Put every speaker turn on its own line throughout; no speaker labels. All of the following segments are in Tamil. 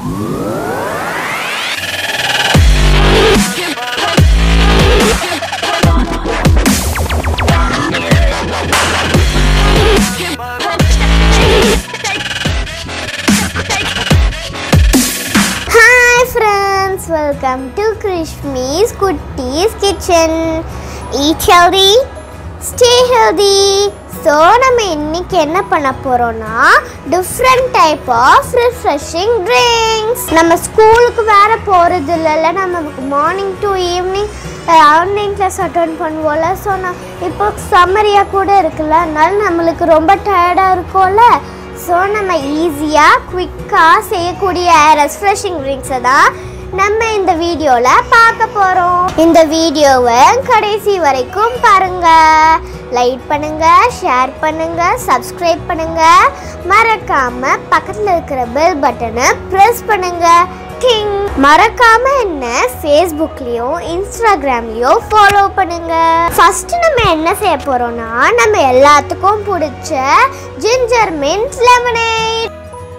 ஹாய் ஃப்ரெண்ட்ஸ் வெல்கம் டு கிருஷ்மிஸ் குட்டீஸ் kitchen eat healthy stay healthy so நம்ம இன்னைக்கு என்ன பண்ண போகிறோம்னா different type of refreshing drinks நம்ம ஸ்கூலுக்கு வேற போகிறது இல்லைல்ல நம்ம morning to evening online class attend பண்ணுவோம்ல ஸோ நான் இப்போ சம்மரியாக கூட இருக்குல்ல அதனால நம்மளுக்கு ரொம்ப டயர்டாக இருக்கும்ல ஸோ நம்ம ஈஸியாக குவிக்காக செய்யக்கூடிய ரெஃப்ரெஷிங் ட்ரிங்க்ஸை தான் நம்ம இந்த வீடியோவில் பார்க்க போகிறோம் இந்த வீடியோவை கடைசி வரைக்கும் பாருங்க லைக் பண்ணுங்க ஷேர் பண்ணுங்க சப்ஸ்கிரைப் பண்ணுங்க மறக்காம பக்கத்தில் இருக்கிற பெல் பட்டனை ப்ரெஸ் பண்ணுங்க கிங் மறக்காம என்ன ஃபேஸ்புக்லயும் இன்ஸ்டாகிராம்லயும் ஃபாலோ பண்ணுங்க ஃபர்ஸ்ட் நம்ம என்ன செய்ய போறோம்னா நம்ம எல்லாத்துக்கும் பிடிச்ச ஜிஞ்சர் மின்ட் லெமனேட்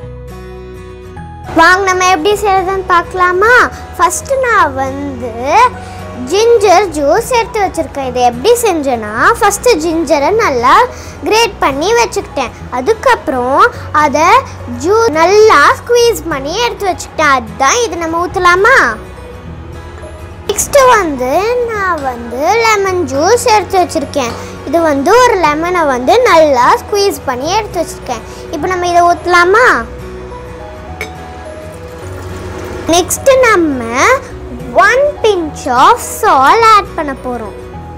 வாங்க நம்ம எப்படி செய்யறதுன்னு பார்க்கலாமா ஃபர்ஸ்ட் நான் வந்து ஜிஞ்சர் ஜூஸ் எடுத்து வச்சிருக்கேன் இதை எப்படி செஞ்சேன்னா ஃபர்ஸ்ட் ஜிஞ்சரை நல்லா கிரேட் பண்ணி வச்சுக்கிட்டேன் அதுக்கப்புறம் அதை ஜூ நல்லா ஸ்குவீஸ் பண்ணி எடுத்து வச்சுக்கிட்டேன் அதுதான் இது நம்ம ஊற்றலாமா நெக்ஸ்ட்டு வந்து நான் வந்து லெமன் ஜூஸ் எடுத்து வச்சுருக்கேன் இது வந்து ஒரு லெமனை வந்து நல்லா ஸ்குவீஸ் பண்ணி எடுத்து வச்சுருக்கேன் இப்போ நம்ம இதை ஊற்றலாமா நெக்ஸ்ட்டு நம்ம one pinch of salt add பண்ண போகிறோம்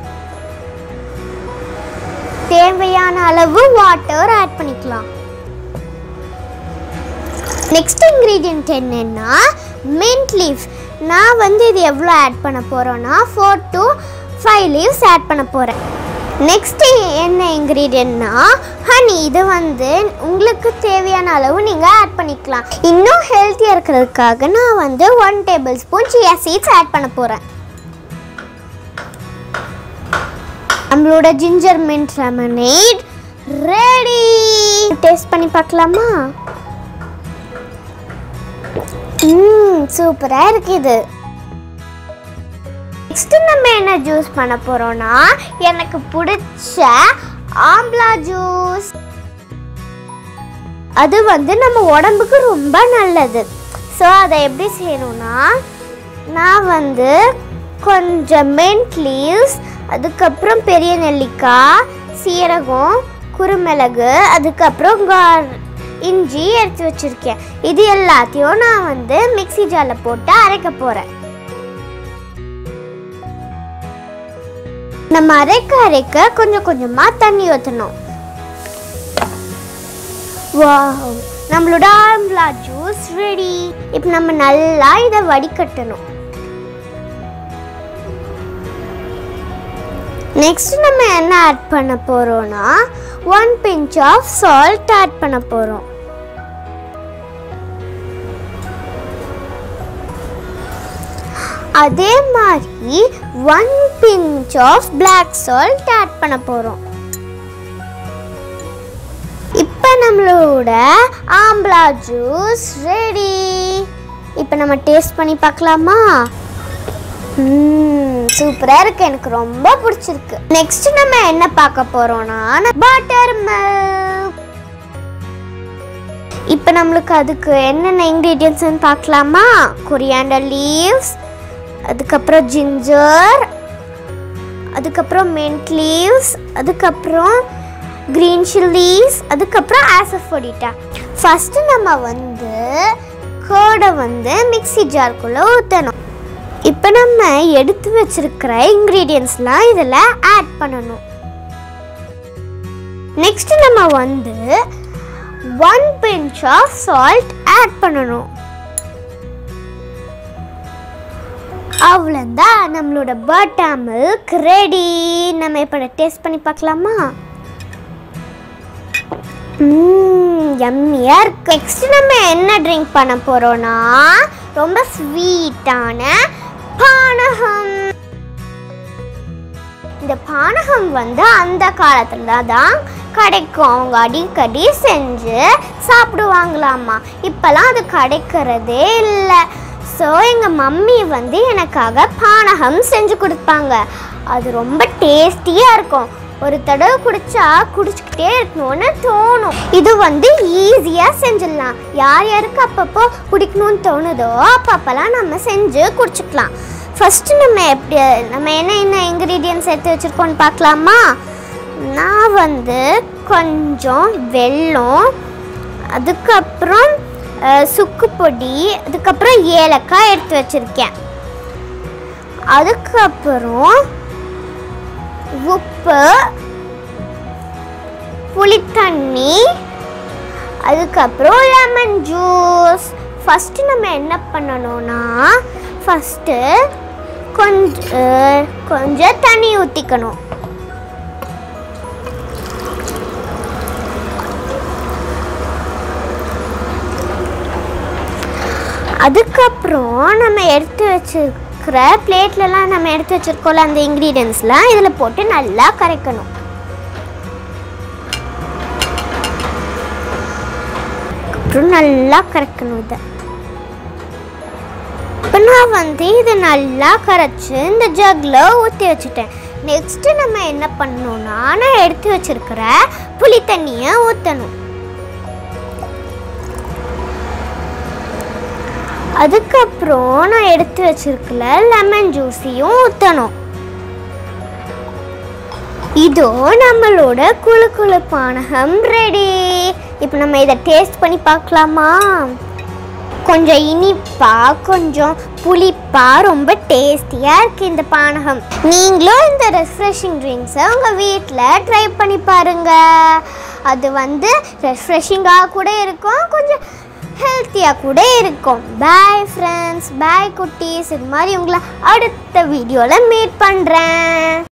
தேவையான அளவு வாட்டர் ஆட் பண்ணிக்கலாம் நெக்ஸ்ட் இன்க்ரீடியன்ட் என்னன்னா மின்ட் லீஃப் நான் வந்து இது எவ்வளோ ஆட் பண்ண போகிறோன்னா four to five leaves add பண்ண போகிறேன் நெக்ஸ்ட் என்ன இன்க்ரீடியன்ட்னா ஹனி இது வந்து உங்களுக்கு தேவையான அளவு நீங்கள் ஆட் பண்ணிக்கலாம் இன்னும் ஹெல்த்தியாக இருக்கிறதுக்காக நான் வந்து one tablespoon chia seeds add பண்ண போகிறேன் நம்மளோட ginger mint lemonade ready taste பண்ணி பார்க்கலாமா ம் சூப்பராக இருக்குது நெக்ஸ்ட் நம்ம என்ன ஜூஸ் பண்ண போறோம்னா எனக்கு பிடிச்ச ஆம்லா ஜூஸ் அது வந்து நம்ம உடம்புக்கு ரொம்ப நல்லது ஸோ அதை எப்படி செய்யணும்னா நான் வந்து கொஞ்சம் மின்ட் லீவ்ஸ் அதுக்கப்புறம் பெரிய நெல்லிக்காய் சீரகம் குருமிளகு அதுக்கப்புறம் கார் இஞ்சி எடுத்து வச்சிருக்கேன் இது எல்லாத்தையும் நான் வந்து மிக்ஸி ஜாரில் போட்டு அரைக்க போகிறேன் நம்ம அரைக்க அரைக்க கொஞ்சம் கொஞ்சமாக தண்ணி ஊற்றணும் வாவ் நம்மளோட ஆம்லா ஜூஸ் ரெடி இப்போ நம்ம நல்லா இதை வடிகட்டணும் நெக்ஸ்ட் நம்ம என்ன ஆட் பண்ண போறோம்னா one pinch of salt add பண்ண போறோம் அதே மாதிரி one pinch of black salt add பண்ண போறோம் இப்போ நம்மளோட ஆம்லா ஜூஸ் ரெடி இப்போ நம்ம டேஸ்ட் பண்ணி பார்க்கலாமா சூப்பராக இருக்கு எனக்கு ரொம்ப பிடிச்சிருக்கு நெக்ஸ்ட் நம்ம என்ன பார்க்க போறோம்னா பட்டர் மில்க் இப்போ நம்மளுக்கு அதுக்கு என்னென்ன இன்க்ரீடியன்ஸ்னு பார்க்கலாமா கொரியாண்டர் லீவ்ஸ் அதுக்கப்புறம் ஜிஞ்சர் அதுக்கப்புறம் மின்ட் லீவ்ஸ் அதுக்கப்புறம் க்ரீன் சில்லிஸ் அதுக்கப்புறம் ஆசஃபோடிட்டா ஃபஸ்ட்டு நம்ம வந்து கேர்டை வந்து மிக்ஸி ஜார்க்குள்ளே ஊற்றணும் இப்போ நம்ம எடுத்து வச்சிருக்கிற இன்க்ரீடியன்ஸ்லாம் இதில் ஆட் பண்ணணும் நெக்ஸ்ட் நம்ம வந்து one pinch of salt add பண்ணணும் அவ்வளோதான் நம்மளோட பட்டா மில்க் ரெடி நம்ம இப்போ டேஸ்ட் பண்ணி பார்க்கலாமா எம்மியாக இருக்கு நெக்ஸ்ட் நம்ம என்ன ட்ரிங்க் பண்ண போகிறோன்னா ரொம்ப ஸ்வீட்டான பானகம் இந்த பானகம் வந்து அந்த காலத்துல தான் கிடைக்கும் அவங்க அடிக்கடி செஞ்சு சாப்பிடுவாங்களாமா இப்போல்லாம் அது கிடைக்கிறதே இல்லை ஸோ எங்கள் மம்மி வந்து எனக்காக பானகம் செஞ்சு கொடுப்பாங்க அது ரொம்ப டேஸ்டியாக இருக்கும் ஒரு தடவை குடிச்சா குடிச்சுக்கிட்டே இருக்கணும்னு தோணும் இது வந்து ஈஸியாக செஞ்சிடலாம் யார் யாருக்கு அப்பப்போ குடிக்கணும்னு தோணுதோ அப்பப்போலாம் நம்ம செஞ்சு குடிச்சுக்கலாம் ஃபஸ்ட்டு நம்ம எப்படி நம்ம என்ன என்ன இன்க்ரீடியன்ஸ் எடுத்து வச்சுருக்கோன்னு பார்க்கலாமா நான் வந்து கொஞ்சம் வெல்லம் அதுக்கப்புறம் அஹ், சுக்கு பொடி அதுக்கப்புறம் ஏலக்காய் எடுத்து வச்சுருக்கேன் அதுக்கப்புறம் உப்பு புளித்தண்ணி அதுக்கப்புறம் லெமன் ஜூஸ் ஃபஸ்ட்டு நம்ம என்ன பண்ணணும்னா ஃபஸ்ட்டு கொஞ்சம் கொஞ்சம் தண்ணி ஊற்றிக்கணும் அதுக்கப்புறம் நம்ம எடுத்து வச்சிருக்கிற பிளேட்லலாம் நம்ம எடுத்து வச்சிருக்கோம்ல அந்த இன்க்ரீடியன்ஸ்லாம் இதில் போட்டு நல்லா கரைக்கணும் அப்புறம் நல்லா கரைக்கணும் இதை இப்போ நான் வந்து இதை நல்லா கரைச்சி இந்த ஜக்கில் ஊற்றி வச்சுட்டேன் நெக்ஸ்ட்டு நம்ம என்ன பண்ணணும்னா நான் எடுத்து வச்சிருக்கிற புளி தண்ணியை ஊற்றணும் அதுக்கப்புறம் நான் எடுத்து வச்சிருக்கல லெமன் ஜூஸையும் ஊற்றணும் இதோ நம்மளோட குழு குழு பானகம் ரெடி இப்போ நம்ம இதை டேஸ்ட் பண்ணி பார்க்கலாமா கொஞ்சம் இனிப்பா கொஞ்சம் புளிப்பா ரொம்ப டேஸ்டியாக இருக்குது இந்த பானகம் நீங்களும் இந்த ரெஃப்ரெஷிங் ட்ரிங்க்ஸை உங்கள் வீட்டில் ட்ரை பண்ணி பாருங்க அது வந்து ரெஃப்ரெஷிங்காக கூட இருக்கும் கொஞ்சம் ஹெல்த்தியாக கூட இருக்கும் பாய் ஃப்ரெண்ட்ஸ் பாய் குட்டீஸ் இது மாதிரி உங்களை அடுத்த வீடியோவில் மீட் பண்ணுறேன்